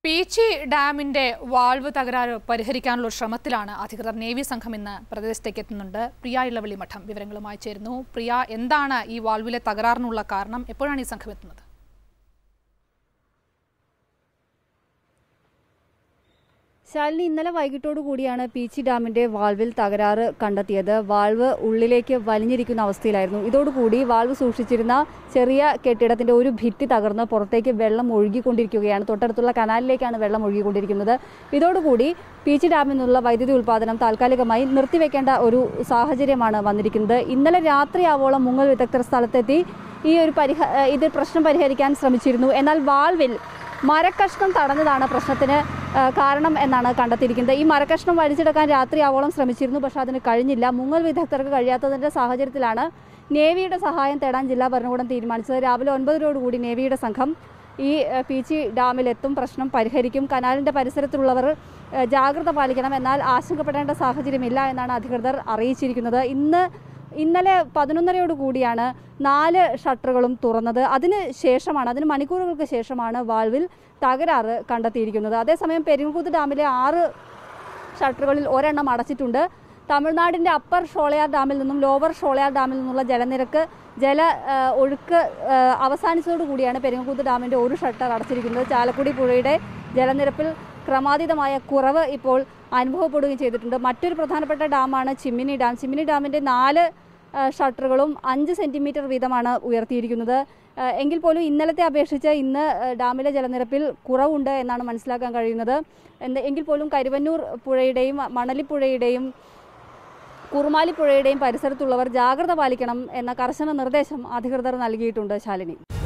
പീച്ചി ഡാമിന്റെ വാൾവ് തകരാറ് പരിഹരിക്കാനുള്ള ഒരു ശ്രമത്തിലാണ് അധികൃതർ നേവി സംഘം ഇന്ന് പ്രദേശത്തേക്ക് എത്തുന്നുണ്ട് പ്രിയ ഇളവള്ളി മഠം വിവരങ്ങളുമായി ചേരുന്നു പ്രിയ എന്താണ് ഈ വാൾവിലെ തകരാറിനുള്ള കാരണം എപ്പോഴാണ് ഈ സംഘം എത്തുന്നത് ശാലിനി ഇന്നലെ വൈകിട്ടോടു കൂടിയാണ് പീച്ചി ഡാമിന്റെ വാൾവിൽ തകരാറ് കണ്ടെത്തിയത് വാൾവ് ഉള്ളിലേക്ക് വലിഞ്ഞിരിക്കുന്ന അവസ്ഥയിലായിരുന്നു ഇതോടുകൂടി വാൾവ് സൂക്ഷിച്ചിരുന്ന ചെറിയ കെട്ടിടത്തിന്റെ ഒരു ഭിത്തി തകർന്ന് പുറത്തേക്ക് വെള്ളം ഒഴുകിക്കൊണ്ടിരിക്കുകയാണ് തൊട്ടടുത്തുള്ള കനാലിലേക്കാണ് വെള്ളം ഒഴുകിക്കൊണ്ടിരിക്കുന്നത് ഇതോടുകൂടി പീച്ചി ഡാമിൽ നിന്നുള്ള വൈദ്യുതി ഉൽപ്പാദനം താൽക്കാലികമായി നിർത്തിവെക്കേണ്ട ഒരു സാഹചര്യമാണ് വന്നിരിക്കുന്നത് ഇന്നലെ രാത്രിയാവോളം മുങ്ങൽ വിദഗ്ധർ സ്ഥലത്തെത്തി ഈ ഒരു പരിഹ ഇത് പ്രശ്നം പരിഹരിക്കാൻ ശ്രമിച്ചിരുന്നു എന്നാൽ വാൾവിൽ മരക്കഷ്ണം തടഞ്ഞതാണ് പ്രശ്നത്തിന് ആ, കാരണം എന്നാണ് കണ്ടെത്തിയിരിക്കുന്നത് ഈ മരക്കഷ്ണം വലിച്ചെടുക്കാൻ രാത്രിയാവോളം ശ്രമിച്ചിരുന്നു പക്ഷെ അതിന് കഴിഞ്ഞില്ല മുങ്ങൽ വിദഗ്ധർക്ക് കഴിയാത്തതിന്റെ സാഹചര്യത്തിലാണ് നേവിയുടെ സഹായം തേടാൻ ജില്ലാ ഭരണകൂടം തീരുമാനിച്ചത് രാവിലെ ഒൻപതിനോടുകൂടി നേവിയുടെ സംഘം ഈ ആ, പീച്ചി ഡാമിലെത്തും പ്രശ്നം പരിഹരിക്കും കനാലിന്റെ പരിസരത്തുള്ളവർ ആ, ജാഗ്രത പാലിക്കണം എന്നാൽ ആശങ്കപ്പെടേണ്ട സാഹചര്യമില്ല എന്നാണ് അധികൃതർ അറിയിച്ചിരിക്കുന്നത് ഇന്ന് ഇന്നലെ പതിനൊന്നരയോട് കൂടിയാണ് നാല് ഷട്ടറുകളും തുറന്നത് അതിന് ശേഷമാണ് അതിന് മണിക്കൂറുകൾക്ക് ശേഷമാണ് വാൾവിൽ തകരാറ് കണ്ടെത്തിയിരിക്കുന്നത് അതേസമയം പെരിങ്ങൂത്ത് ഡാമിലെ ആറ് ഷട്ടറുകളിൽ ഒരെണ്ണം അടച്ചിട്ടുണ്ട് തമിഴ്നാടിന്റെ അപ്പർ ഷോളയാർ ഡാമിൽ നിന്നും ലോവർ ഷോളയാർ ഡാമിൽ നിന്നുള്ള ജലനിരക്ക് ജല ആ, ഒഴുക്ക് ആ, അവസാനിച്ചതോടു കൂടിയാണ് പെരിങ്ങൂത്ത് ഡാമിന്റെ ഒരു ഷട്ടർ അടച്ചിരിക്കുന്നത് ചാലക്കുടി പുഴയുടെ ജലനിരപ്പിൽ ക്രമാതീതമായ കുറവ് ഇപ്പോൾ അനുഭവപ്പെടുകയും ചെയ്തിട്ടുണ്ട് മറ്റൊരു പ്രധാനപ്പെട്ട ഡാമാണ് ചിമ്മിനി ഡാം ചിമ്മിനി ഡാമിന്റെ നാല് ആ, ഷട്ടറുകളും അഞ്ച് സെന്റിമീറ്റർ വീതമാണ് ഉയർത്തിയിരിക്കുന്നത് ആ, എങ്കിൽ പോലും ഇന്നലത്തെ അപേക്ഷിച്ച് ഇന്ന് ആ, ഡാമിലെ ജലനിരപ്പിൽ കുറവുണ്ട് എന്നാണ് മനസ്സിലാക്കാൻ കഴിയുന്നത് എന്ത് എങ്കിൽ പോലും കരുവന്നൂർ പുഴയുടെയും മണലിപ്പുഴയുടെയും കുറുമാലിപ്പുഴയുടെയും പരിസരത്തുള്ളവർ ജാഗ്രത പാലിക്കണം എന്ന കർശന നിർദ്ദേശം അധികൃതർ നൽകിയിട്ടുണ്ട് ശാലിനി